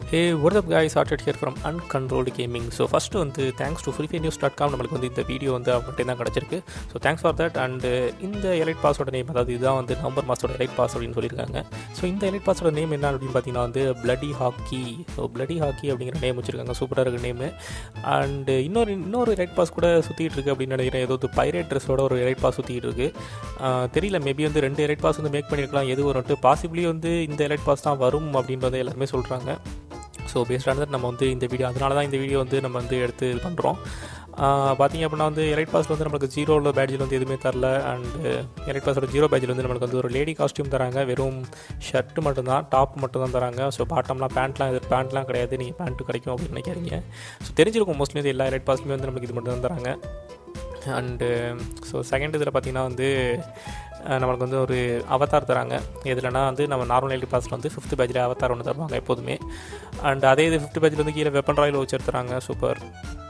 Hey what up guys started here from uncontrolled gaming so first வந்து thanks to free news dot com நம்மளுக்கு வந்து இந்த வீடியோ வந்து அவங்கள்ட்ட தான் கிடச்சிருக்கு so thanks for that and இந்த எலைட் பாஸோட நேம் அதாவது இதுதான் வந்து நவம்பர் மாதத்தோட எலைட் பாஸ் அப்படின்னு சொல்லியிருக்காங்க ஸோ இந்த எலைட் பாஸோட நேம் என்ன அப்படின்னு பார்த்தீங்கன்னா வந்து bloody hockey so bloody hockey அப்படிங்கிற நேம் வச்சுருக்காங்க சூப்பராக இருக்க நேமு அண்டு இன்னொரு இன்னொரு எலைட் பாஸ் கூட சுற்றிட்டு இருக்கு அப்படின்னு நினைக்கிறேன் ஏதோ ஒரு பைரேட் ட்ரெஸ்ஸோட ஒரு எலைட் பாஸ் சுற்றிட்டு இருக்கு ஆஹ் தெரியல மேபி வந்து ரெண்டு எலைட் பாஸ் வந்து மேக் பண்ணியிருக்கலாம் எது வரும்ட்டு பாசிபிளி வந்து இந்த எலைட் பாஸ் தான் வரும் அப்படின்றத எல்லாருமே சொல்கிறாங்க ஸோ பேஸ்டானது நம்ம வந்து இந்த வீடியோ அதனால தான் இந்த வீடியோ வந்து நம்ம வந்து எடுத்து இது பண்ணுறோம் பார்த்தீங்க அப்படின்னா வந்து எலைட் பாஸில் வந்து நம்மளுக்கு ஜீரோவில் பேட்ஜில் வந்து எதுவுமே தரல அண்டு எலைட் பாஸோட ஜீரோ பேட்ஜில் வந்து நம்மளுக்கு வந்து ஒரு லேடி காஸ்டியூம் தராங்க வெறும் ஷர்ட் மட்டும்தான் டாப் மட்டும் தான் தராங்க ஸோ பாட்டம்லாம் பேண்ட்லாம் இது பேண்ட்லாம் கிடையாது நீங்கள் பேண்ட்டு கிடைக்கும் அப்படின்னு நினைக்கிறீங்க ஸோ தெரிஞ்சிருக்கும் மோஸ்ட்லி வந்து எல்லா எலைட் பாஸ்லையுமே வந்து நம்மளுக்கு இது மட்டும் தான் தராங்க அண்டு ஸோ செகண்ட் இதில் பார்த்தீங்கன்னா வந்து அஹ், நம்மளுக்கு வந்து ஒரு அவதார் தராங்க எதுலனா வந்து நம்ம நார்மல் எல்டி பாஸில் வந்து ஃபிஃப்த் பேஜில் அவதார் ஒன்று தருவாங்க எப்போதுமே அண்ட் அதே இது ஃபிஃப்த் பேஜில் வந்து கீழே வெப்பன் ராயில் வச்சு தராங்க சூப்பர்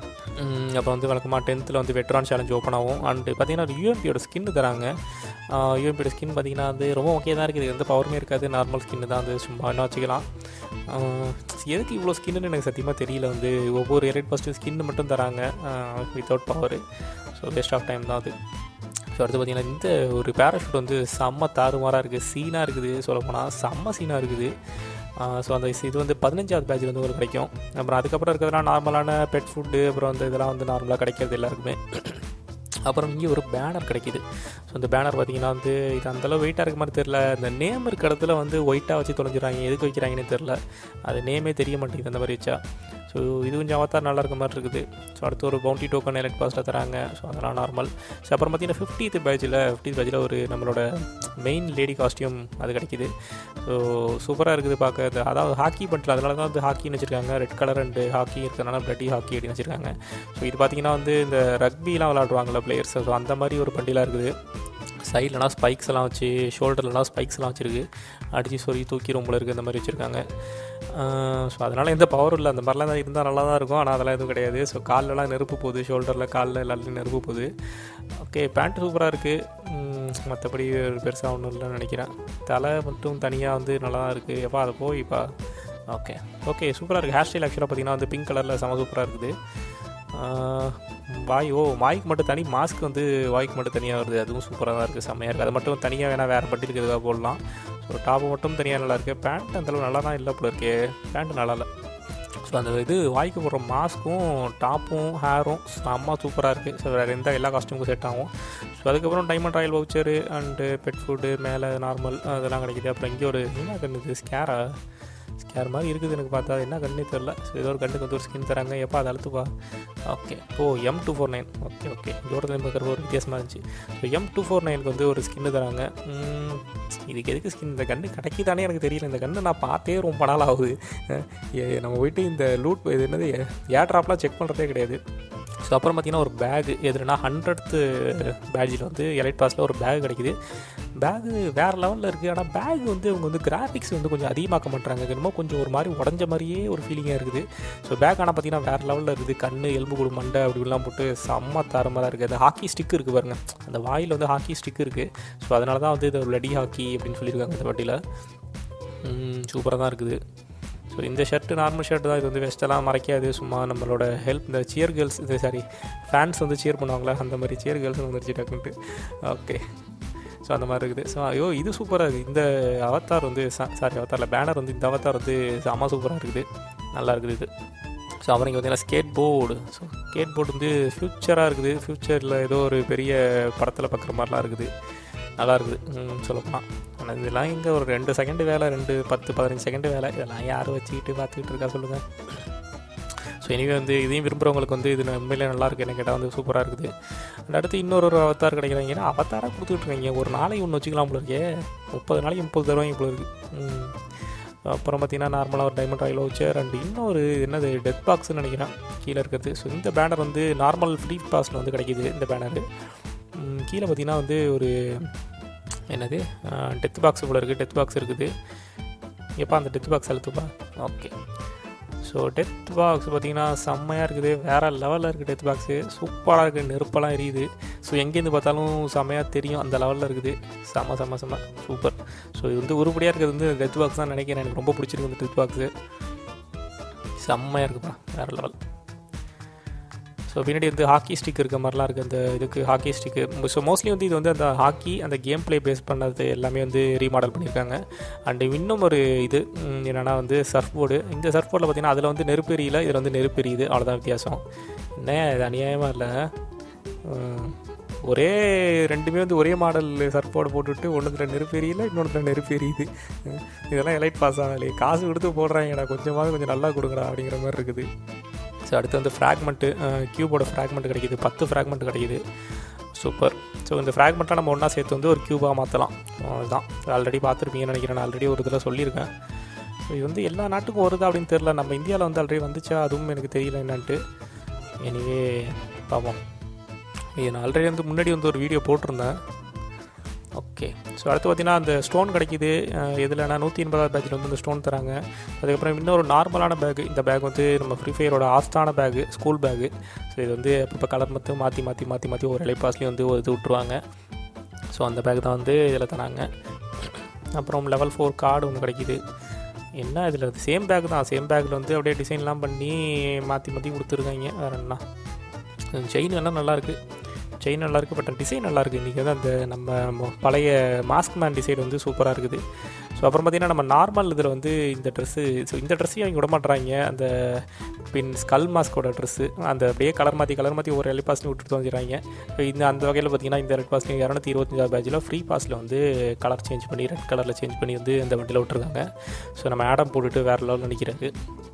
அப்போ வந்து வழக்கமாக டென்த்தில் வந்து வெட்ரான் சேலஞ்ச் ஓப்பன் ஆகும் அண்டு பார்த்தீங்கன்னா யூஎம்பியோட ஸ்கின் தராங்க யூஎம்பியோட ஸ்கின் பார்த்தீங்கன்னா வந்து ரொம்ப ஓகே தான் இருக்குது எந்த பவருமே இருக்காது நார்மல் ஸ்கின்னு தான் வந்து சும்மா என்ன வச்சுக்கலாம் ஆஹ் எதுக்கு இவ்வளோ ஸ்கின்னு எனக்கு சத்தியமாக தெரியல வந்து ஒவ்வொரு எலைட் ஃபஸ்ட்டு ஸ்கின்னு மட்டும் தராங்க without power so best of time தான் அது ஸோ அடுத்து பார்த்தீங்கன்னா இந்த ஒரு பேராஷூட் வந்து செம்ம தாறுமாறாக இருக்குது சீனாக இருக்குது சொல்லப்போனால் செம்ம சீனாக இருக்குது ஸோ அந்த இது வந்து பதினஞ்சாவது பேட்சில் வந்து ஒரு கிடைக்கும் அப்புறம் அதுக்கப்புறம் இருக்கிறதுலாம் நார்மலான பெட் ஃபுட்டு அப்புறம் வந்து இதெல்லாம் வந்து நார்மலாக கிடைக்கிறது எல்லாருக்குமே அப்புறம் இங்கே ஒரு பேனர் கிடைக்கிது ஸோ இந்த பேனர் பார்த்தீங்கன்னா வந்து இது அந்தளவு வெயிட்டாக இருக்க மாதிரி தெரில இந்த நேம் இருக்க இடத்துல வந்து ஒயிட்டாக வச்சு தொலைஞ்சிடறாங்க எதுக்கு வைக்கிறாங்கன்னு தெரில அது நேமே தெரிய மாட்டேங்குது அந்த மாதிரி வச்சா ஸோ இது கொஞ்சம் அவத்தார் நல்லா இருக்க மாதிரி இருக்குது ஸோ அடுத்து ஒரு பவுண்டி டோக்கன் எலக்ட் பாஸ்ட்டில் தராங்க ஸோ அதெல்லாம் நார்மல் ஸோ அப்புறம் பார்த்தீங்கன்னா ஃபிஃப்டீத் பேட்சில் ஃபிஃப்டீத் பேட்சில் ஒரு நம்மளோட மெயின் லேடி காஸ்டியூம் அது கிடைக்கிது ஸோ சூப்பராக இருக்குது பார்க்க அது அதாவது ஹாக்கி பண்டில் அதனால தான் வந்து ஹாக்கின்னு வச்சுருக்காங்க ரெட் கலர் அண்டு ஹாக்கி இருக்கிறதுனால பிளட்டி ஹாக்கி அப்படின்னு வச்சுருக்காங்க ஸோ இது பார்த்தீங்கன்னா வந்து இந்த ரக்பிலாம் விளாடுவாங்கள்ல பிளேயர்ஸ் ஸோ அந்த மாதிரி ஒரு பண்டிலாக இருக்குது சைட்லலாம் ஸ்பைக்ஸ் எல்லாம் வச்சு ஷோல்டர்லலாம் ஸ்பைக்ஸ் எல்லாம் வச்சுருக்கு அடித்து சொறி தூக்கி ரொம்ப இருக்குது இந்த மாதிரி வச்சுருக்காங்க ஸோ அதனால் எந்த பவரும் இல்லை அந்த மாதிரிலாம் தான் இருந்தால் நல்லா தான் இருக்கும் ஆனால் அதெல்லாம் எதுவும் கிடையாது ஸோ கால்லலாம் நெருப்பு போகுது ஷோல்டரில் காலில் எல்லாத்துலையும் நெருப்பு போகுது ஓகே பேண்ட் சூப்பராக இருக்குது மற்றபடி ஒரு பெருசாக ஒன்றும் இல்லைன்னு நினைக்கிறேன் தலை மட்டும் தனியாக வந்து நல்லா தான் இருக்குது எப்பா அதை போய்ப்பா ஓகே ஓகே சூப்பராக இருக்குது ஹேர் ஸ்டைல் ஆக்சுவலாக பார்த்தீங்கன்னா வந்து பிங்க் கலரில் செம சூப்பராக இருக்குது ஆஹ் வாய் ஓ வாய்க்கு மட்டும் தனி மாஸ்க் வந்து வாய்க்கு மட்டும் தனியாக வருது அதுவும் சூப்பராக தான் இருக்குது செம்மையாக இருக்குது அது மட்டும் தனியாக வேணால் வேறு பட்டிலுக்கு எதுவாக போடலாம் ஸோ டாப்பு மட்டும் தனியாக நல்லா இருக்குது பேண்ட் அந்தளவு நல்லா தான் இல்லை போல இருக்கே பேண்ட் நல்லா இல்லை ஸோ அந்த இது வாய்க்கு போடுற மாஸ்க்கும் டாப்பும் ஹேரும் செம்ம சூப்பராக இருக்குது ஸோ வேறு எந்த எல்லா காஸ்ட்யூமுக்கும் செட் ஆகும் ஸோ அதுக்கப்புறம் diamond royal voucher and pet food மேலே நார்மல் அதெல்லாம் கிடைக்குது அப்புறம் இங்கே ஒரு என்ன கண்ணு இது ஸ்கேரா ஸ்கேர் மாதிரி இருக்குது எனக்கு பார்த்தா அது என்ன கண்ணே தெரில ஸோ ஏதோ ஒரு கண்ணுக்கு வந்து ஒரு ஸ்கின் தராங்க எப்போ அதை அழுத்துப்பா okay oh M two four nine okay okay தூரத்தில் பார்க்குற ஒரு வித்தியாசமாக இருந்துச்சு ஸோ எம் டூ ஃபோர் நைனுக்கு வந்து ஒரு ஸ்கின்னு தராங்க உம், இதுக்கு எதுக்கு ஸ்கின் இந்த கண்ணு கிடைக்குதானே எனக்கு தெரியல இந்த கண்ணு நான் பார்த்தே ரொம்ப நாள் ஆகுது அஹ், ஏ- நம்ம போயிட்டு இந்த லூட் இது என்னது ஏர் ட்ராப்லாம் செக் பண்ணுறதே கிடையாது ஸோ அப்புறம் பார்த்தீங்கன்னா ஒரு பேகு எதுனா ஹண்ட்ரட்த்து பேட்ஜில் வந்து எலைட் பாஸில் ஒரு பேக் கிடைக்குது பேகு வேறு லெவலில் இருக்குது ஆனால் பேக் வந்து அவங்க வந்து கிராஃபிக்ஸ் வந்து கொஞ்சம் அதிகமாக்க மாட்டாங்க என்னமோ கொஞ்சம் ஒரு மாதிரி உடஞ்ச மாதிரியே ஒரு ஃபீலிங்காக இருக்குது ஸோ பேக் ஆனால் பார்த்தீங்கன்னா வேறு லெவலில் இருக்குது கண் எலும்பு கூடு மண்டை அப்படிலாம் போட்டு செம்ம தாரமாக இருக்குது அந்த ஹாக்கி ஸ்டிக் இருக்குது பாருங்க அந்த வாயில் வந்து ஹாக்கி ஸ்டிக் இருக்குது ஸோ அதனால தான் வந்து இது ஒரு லடி ஹாக்கி அப்படின்னு சொல்லியிருக்காங்க இந்த வட்டியில் சூப்பராக தான் இருக்குது ஸோ இந்த ஷர்ட்டு நார்மல் ஷர்ட் தான் இது வந்து வெஸ்டெல்லாம் மறைக்காது சும்மா நம்மளோட ஹெல்ப் இந்த சியர் கேர்ள்ஸ் இது சாரி ஃபேன்ஸ் வந்து சியர் பண்ணுவாங்களா அந்த மாதிரி சியர் கேர்ள்ஸ் வந்துருச்சு டக்குன்ட்டு ஓகே ஸோ அந்த மாதிரி இருக்குது ஸோ ஐயோ இது சூப்பராக இருக்குது இந்த அவதார் வந்து சாரி அவதாரில் பேனர் வந்து இந்த அவதார் வந்து செம்ம சூப்பராக இருக்குது நல்லா இருக்குது இது ஸோ அப்புறம் இங்கே பார்த்தீங்கன்னா skateboard so skateboard வந்து ஃப்யூச்சராக இருக்குது ஃப்யூச்சரில் ஏதோ ஒரு பெரிய படத்தில் பார்க்குற மாதிரிலாம் இருக்குது நல்லா இருக்குது சொல்லப்போனால் ஆனால் இதெல்லாம் இங்கே ஒரு ரெண்டு செகண்டு வேலை ரெண்டு பத்து பதினஞ்சு செகண்டு வேலை இதெல்லாம் யார் வச்சுக்கிட்டு பார்த்துக்கிட்டு இருக்கா சொல்லுங்கள் ஸோ எனிவே வந்து இதையும் விரும்புகிறவங்களுக்கு வந்து இது உண்மையிலே நல்லா இருக்குது என்ன கேட்டால் வந்து சூப்பராக இருக்குது And அடுத்து இன்னொரு ஒரு அவத்தார் கிடைக்கிறாங்க ஏன்னா அவத்தாராக கொடுத்துட்டு இருக்காங்க ஒரு நாளைக்கு ஒன்று வச்சுக்கலாம் போல இருக்கே முப்பது நாளைக்கு முப்பது தருவாங்க போல இருக்கு ம். அப்புறம் பார்த்தீங்கன்னா நார்மலாக ஒரு டைமண்ட் ஆயில் வச்சர் அண்ட் இன்னொரு என்னது டெத் பாக்ஸ்னு நினைக்கிறேன் கீழே இருக்கிறது ஸோ இந்த பேனர் வந்து நார்மல் ஃப்ரீ பாஸில் வந்து கிடைக்கிது இந்த பேனரு கீழே பார்த்தீங்கன்னா வந்து ஒரு என்னது டெத் பாக்ஸ் போல இருக்குது டெத் பாக்ஸ் இருக்குது எப்போ அந்த டெத் பாக்ஸ் அழுத்துப்பா ஓகே ஸோ டெத் பாக்ஸ் பார்த்தீங்கன்னா செம்மையாக இருக்குது வேறு லெவலில் இருக்குது டெத் பாக்ஸு சூப்பராக இருக்குது நெருப்பெல்லாம் எரியுது ஸோ எங்கேருந்து பார்த்தாலும் செம்மையாக தெரியும் அந்த லெவலில் இருக்குது செம்ம செம்ம செம்ம சூப்பர் ஸோ இது வந்து உருப்படியாக இருக்கிறது வந்து டெத் பாக்ஸ் தான் நினைக்கிறேன் எனக்கு ரொம்ப பிடிச்சிருக்கு இந்த டெத் பாக்ஸு செம்மையாக இருக்குப்பா வேறு லெவல் ஸோ பின்னாடி வந்து ஹாக்கி ஸ்டிக் இருக்க மாதிரிலாம் இருக்குது அந்த இதுக்கு ஹாக்கி ஸ்டிக்கு ஸோ மோஸ்ட்லி வந்து இது வந்து அந்த ஹாக்கி அந்த கேம் ப்ளே பேஸ் பண்ணது எல்லாமே வந்து ரீமாடல் பண்ணியிருக்காங்க அண்டு இன்னும் ஒரு இது ம், என்னன்னா வந்து சர்ஃப் போர்டு இந்த சர்ஃப் போர்டில் பார்த்தீங்கன்னா அதில் வந்து நெருப்பெரியில் இதில் வந்து நெருப்பெரியுது அவ்வளோதான் வித்தியாசம் என்ன இது அநியாயமாக இல்லை ம், ஒரே ரெண்டுமே வந்து ஒரே மாடல் சர்ஃப் போர்டு போட்டுவிட்டு ஒன்றுத்தில் நெருப்பெரியில் இன்னொன்றுல நெருப்பெரியுது ம், இதெல்லாம் எலைட் பாஸ் ஆகலையே காசு கொடுத்து போடுறாங்கடா கொஞ்சமாவது கொஞ்சம் நல்லா கொடுங்கடா அப்படிங்கிற மாதிரி இருக்குது ஸோ அடுத்து வந்து ஃப்ராக்மெண்ட்டு க்யூபோட ஃப்ராக்மெண்ட் கிடைக்குது பத்து ஃப்ராக்மெண்ட் கிடைக்குது சூப்பர் ஸோ இந்த ஃப்ராக்மெண்ட்டாக நம்ம ஒன்றா சேர்த்து வந்து ஒரு க்யூபாக மாற்றலாம் அதுதான் ஆல்ரெடி பார்த்துருப்பீங்கன்னு நினைக்கிறேன் நான் ஆல்ரெடி ஒரு இதில் சொல்லியிருக்கேன் ஸோ இது வந்து எல்லா நாட்டுக்கும் வருது அப்படின்னு தெரில நம்ம இந்தியாவில் வந்து ஆல்ரெடி வந்துச்சா அதுவும் எனக்கு தெரியல என்னன்ட்டு எனிவே பார்ப்போம் இது நான் ஆல்ரெடி வந்து முன்னாடி வந்து ஒரு வீடியோ போட்டிருந்தேன் ஓகே ஸோ அடுத்து பார்த்தீங்கன்னா அந்த ஸ்டோன் கிடைக்குது எதுலனா நூற்றி எண்பதாவது பேட்சில் வந்து இந்த ஸ்டோன் தராங்க அதுக்கப்புறம் இன்னொரு நார்மலான பேக் இந்த பேக் வந்து நம்ம ஃப்ரீ ஃபயரோட ஆஸ்தான பேகு ஸ்கூல் பேகு ஸோ இது வந்து அப்பப்போ கலர் மட்டும் மாற்றி மாற்றி மாற்றி மாற்றி ஒரு இலைப்பாஸ்லேயும் வந்து ஒரு இது விட்ருவாங்க ஸோ அந்த பேக் தான் வந்து இதில் தராங்க அப்புறம் லெவல் ஃபோர் கார்டு ஒன்று கிடைக்குது என்ன இதில் சேம் பேக் தான் சேம் பேக்கில் வந்து அப்படியே டிசைன்லாம் பண்ணி மாற்றி மாற்றி கொடுத்துருக்காங்க வேறு என்ன செயின் எல்லாம் நல்லாயிருக்கு செயின் நல்லாயிருக்கு பட் டிசைன் நல்லாயிருக்கு இன்றைக்கி வந்து அந்த நம்ம மொ- பழைய மாஸ்க் மேன் டிசைன் வந்து சூப்பராக இருக்குது ஸோ அப்புறம் பார்த்திங்கன்னா நம்ம நார்மல் இதில் வந்து இந்த ட்ரெஸ்ஸு ஸோ இந்த ட்ரெஸ்ஸையும் அவங்க விட மாட்றாங்க அந்த பின் ஸ்கல் மாஸ்கோட ட்ரெஸ்ஸு அந்த அப்படியே கலர் மாற்றி கலர் மாற்றி ஒரு எலி பாஸ்லையும் விட்டுட்டு வந்துடுறாங்க ஸோ இந்த அந்த வகையில் பார்த்தீங்கன்னா இந்த ரெட் பாஸ்லையும் இரநூத்தி இருபத்தஞ்சாவது பேட்சில் ஃப்ரீ பாஸில் வந்து கலர் சேஞ்ச் பண்ணி ரெட் கலரில் சேஞ்ச் பண்ணி வந்து இந்த வண்டியில் விட்டுருக்காங்க ஸோ நம்ம ஆடம் போட்டுட்டு வேறு லெவலில் நிற்கிறாரு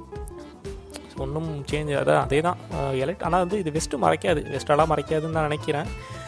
ஸோ ஒன்றும் சேஞ்ச் அதான் அதே தான் எலக்ட் ஆனால் வந்து இது வெஸ்ட்டு மறைக்காது வெஸ்டெல்லாம் மறைக்காதுன்னு நான் நினைக்கிறேன்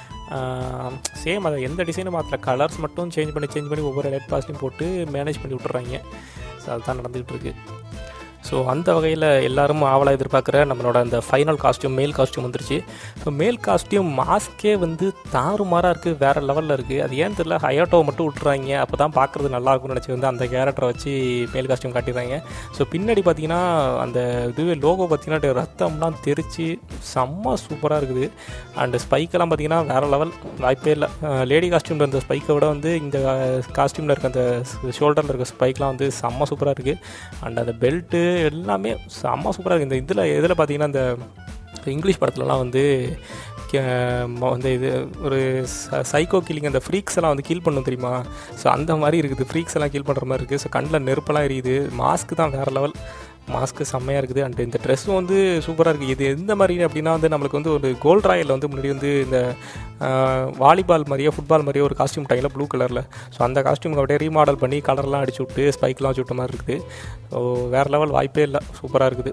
சேம் அதை எந்த டிசைனும் மாற்றல கலர்ஸ் மட்டும் சேஞ்ச் பண்ணி சேஞ்ச் பண்ணி ஒவ்வொரு எலக்ட் பாஸ்லையும் போட்டு மேனேஜ் பண்ணி விட்டுறாங்க ஸோ அதுதான் நடந்துகிட்டு இருக்கு ஸோ அந்த வகையில் எல்லாரும் ஆவலாக எதிர்பார்க்குற நம்மளோட அந்த ஃபைனல் காஸ்டியூம் மேல் காஸ்டியூம் வந்துருச்சு ஸோ மேல் காஸ்டியூம் மாஸ்க்கே வந்து தாறுமாறாக இருக்குது வேறு லெவலில் இருக்குது அது ஏன்னு தெரியல ஹயாட்டோவை மட்டும் விட்டுறாங்க அப்போ தான் பார்க்குறது நல்லா இருக்கும்னு நினச்சி வந்து அந்த கேரக்டரை வச்சு மேல் காஸ்டியூம் காட்டிடுறாங்க ஸோ பின்னாடி பார்த்தீங்கன்னா அந்த இதுவே லோகோ பார்த்தீங்கன்னா ரத்தம்லாம் தெரிச்சு செம்ம சூப்பராக இருக்குது அண்டு ஸ்பைக்கெல்லாம் பார்த்தீங்கன்னா வேறு லெவல் வாய்ப்பே இல்லை லேடி காஸ்டியூமில் இருந்த ஸ்பைக்கை விட வந்து இந்த காஸ்டியூமில் இருக்க அந்த ஷோல்டரில் இருக்க ஸ்பைக்லாம் வந்து செம்ம சூப்பராக இருக்குது அண்ட் அந்த பெல்ட்டு எல்லாமே செம்ம சூப்பராக இருக்குது இந்த இதில் இதில் பார்த்தீங்கன்னா இந்த இங்கிலீஷ் படத்துலலாம் வந்து கே- ம- வந்து இது ஒரு சைக்கோ கில்லிங் அந்த ஃப்ரீக்ஸ் எல்லாம் வந்து கீல் பண்ணும் தெரியுமா ஸோ அந்த மாதிரி இருக்குது ஃப்ரீக்ஸ் எல்லாம் கீல் பண்ணுற மாதிரி இருக்குது ஸோ கண்ணில் நெருப்பெல்லாம் எரியுது மாஸ்க்கு தான் வேறு லெவல் மாஸ்க்கு செம்மையாக இருக்குது அண்ட் இந்த ட்ரெஸ்ஸும் வந்து சூப்பராக இருக்குது இது எந்த மாதிரி அப்படின்னா வந்து நம்மளுக்கு வந்து ஒரு கோல்ட் ராயில் வந்து முன்னாடி வந்து இந்த வாலிபால் மாதிரியே ஃபுட்பால் மாதிரியே ஒரு காஸ்டியூம் டைமில் ப்ளூ கலரில் ஸோ அந்த காஸ்டியூம் அப்படியே ரீமாடல் பண்ணி கலர்லாம் அடிச்சு விட்டு ஸ்பைக்லாம் வச்சு விட்ட மாதிரி இருக்குது ஸோ வேறு லெவல் வாய்ப்பே இல்லை சூப்பராக இருக்குது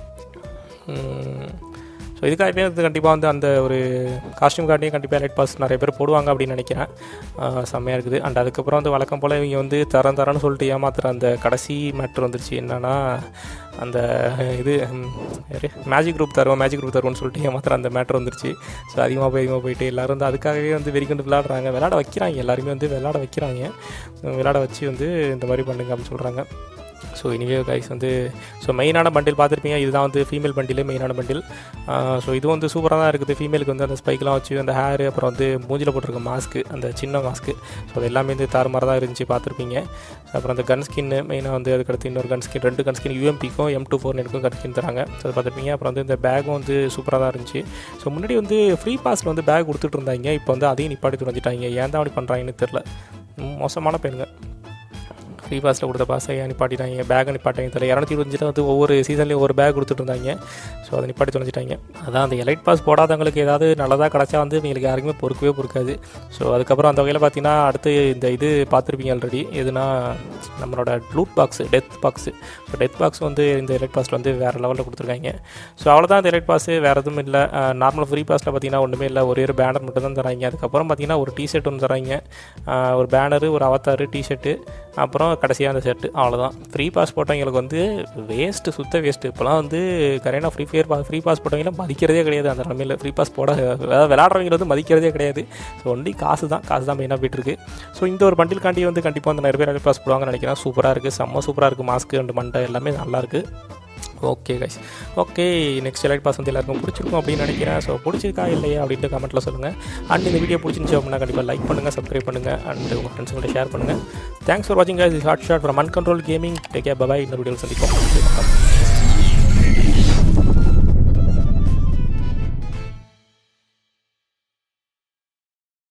ஸோ இதுக்காகவே வந்து கண்டிப்பாக வந்து அந்த ஒரு காஸ்டியூம் கார்டையும் கண்டிப்பாக லைட் பாஸ் நிறைய பேர் போடுவாங்க அப்படின்னு நினைக்கிறேன் ஆஹ் செம்மையாக இருக்குது அண்ட் அதுக்கப்புறம் வந்து வழக்கம் போல் இவங்க வந்து தரம் தரன்னு சொல்லிட்டு ஏமாத்துற அந்த கடைசி மேட்ரு வந்துருச்சு என்னன்னா அந்த இது மேஜிக் குரூப் தருவோம் மேஜிக் குரூப் தருவோம்னு சொல்லிட்டு ஏமாத்துற அந்த மேட்ரு வந்துருச்சு ஸோ அதிகமாக போய் அதிகமாக போயிட்டு எல்லாரும் வந்து அதுக்காகவே வந்து வெறிக்கொண்டு விளையாடுறாங்க விளையாட வைக்கிறாங்க எல்லாருமே வந்து விளையாட வைக்கிறாங்க விளையாட வச்சு வந்து இந்த மாதிரி பண்ணுங்க அப்படின்னு சொல்கிறாங்க ஸோ இனிவே கைஸ் வந்து ஸோ மெயினான பண்டில் பார்த்துருப்பீங்க இதுதான் வந்து ஃபீமேல் பண்டில் மெயினான பண்டில் ஸோ இது வந்து சூப்பராக தான் இருக்குது ஃபீமேலுக்கு வந்து அந்த ஸ்பைக்லாம் வச்சு அந்த ஹேர் அப்புறம் வந்து மூஞ்சில் போட்டிருக்க மாஸ்க்கு அந்த சின்ன மாஸ்க்கு ஸோ அது எல்லாமே வந்து தாறுமாறாக தான் இருந்துச்சு பார்த்துருப்பீங்க ஸோ அப்புறம் அந்த கன் ஸ்கின்னு மெயினாக வந்து அதுக்கடுத்து இன்னொரு கன் ஸ்கின் ரெண்டு கன் ஸ்கின் யூஎம்பிக்கும் எம் டூ ஃபோர் நெட்டுக்கும் கன் ஸ்கின் தராங்க ஸோ அது பார்த்துருப்பீங்க அப்புறம் வந்து இந்த பேக்கும் வந்து சூப்பராக தான் இருந்துச்சு ஸோ முன்னாடி வந்து ஃப்ரீ பாஸில் வந்து பேக் கொடுத்துட்டு இருந்தாங்க இப்போ வந்து அதையும் நிப்பாட்டி துணைஞ்சிட்டாங்க ஏன் தான் அப்படி பண்ணுறாங்கன்னு தெரில ம், மோசமான பேருங்க ஃப்ரீ பாஸில் கொடுத்த பாஸை ஏன் நிப்பாட்டிட்டாங்க பேக்கை நிப்பாட்டாங்க தெரியல இரநூத்தி இருபத்தஞ்சில் வந்து ஒவ்வொரு சீசன்லேயும் ஒரு பேக் கொடுத்துட்டு இருந்தாங்க ஸோ அதை நிப்பாட்டி தொலைஞ்சிட்டாங்க அதான் அந்த எலைட் பாஸ் போடாதவங்களுக்கு ஏதாவது நல்லதாக கிடச்சா வந்து இவங்களுக்கு யாருக்குமே பொறுக்கவே பொறுக்காது ஸோ அதுக்கப்புறம் அந்த வகையில் பார்த்தீங்கன்னா அடுத்து இந்த இது பார்த்துருப்பீங்க ஆல்ரெடி எதுனா நம்மளோட loot box death box so death box வந்து இந்த எலைட் பாஸில் வந்து வேறு லெவலில் கொடுத்துருக்காங்க ஸோ அவ்வளோதான் இந்த எலைட் பாஸு வேறு எதுவும் இல்லை நார்மல் ஃப்ரீ பாஸில் பார்த்தீங்கன்னா ஒன்றுமே இல்லை ஒரே ஒரு பேனர் மட்டும் தான் தராங்க அதுக்கப்புறம் பார்த்தீங்கன்னா ஒரு டிஷர்ட் ஒன்று தராங்க ஆஹ் ஒரு பேனரு ஒரு அவத்தாரு டிஷர்ட்டு அப்புறம் கடைசியாக அந்த ஷர்ட்டு அவ்வளோதான் ஃப்ரீ பாஸ் போட்டவங்களுக்கு வந்து வேஸ்ட்டு சுத்த வேஸ்ட்டு இப்போலாம் வந்து கரெக்டாக ஃப்ரீ ஃபயர் பா ஃப்ரீ பாஸ் போட்டவங்களாம் மதிக்கிறதே கிடையாது அந்த நிலமையில் ஃப்ரீ பாஸ் போட அதாவது விளாட்றவங்க வந்து மதிக்கிறதே கிடையாது ஸோ ஒன்லி காசு தான் காசு தான் மெயினாக போயிட்டுருக்கு ஸோ இந்த ஒரு பண்டில் காண்டி வந்து கண்டிப்பாக வந்து நிறைய பேர் பாஸ் போடுவாங்கன்னு நினைக்கிறேன் சூப்பராக இருக்குது செம்ம சூப்பராக இருக்குது மாஸ்க்கு அண்ட் மண்டை எல்லாமே நல்லாயிருக்கு okay guys okay next elite pass வந்து எல்லாருக்கும் பிடிச்சிருக்கும் அப்படின்னு நினைக்கிறேன் ஸோ பிடிச்சிருக்கா இல்லையா அப்படின்ட்டு கமெண்ட்டில் சொல்லுங்கள் அண்ட் இந்த வீடியோ பிடிச்சிருந்துச்சு அப்படின்னா கண்டிப்பாக லைக் பண்ணுங்கள் சப்ஸ்கிரைப் பண்ணுங்கள் அண்ட் உங்கள் ஃப்ரெண்ட்ஸுங்கள்ட்ட ஷேர் பண்ணுங்கள் தேங்க்ஸ் ஃபார் வாட்சிங் guys short short from uncontrolled gaming take care bye bye இந்த வீடியோவில் சந்திப்போம்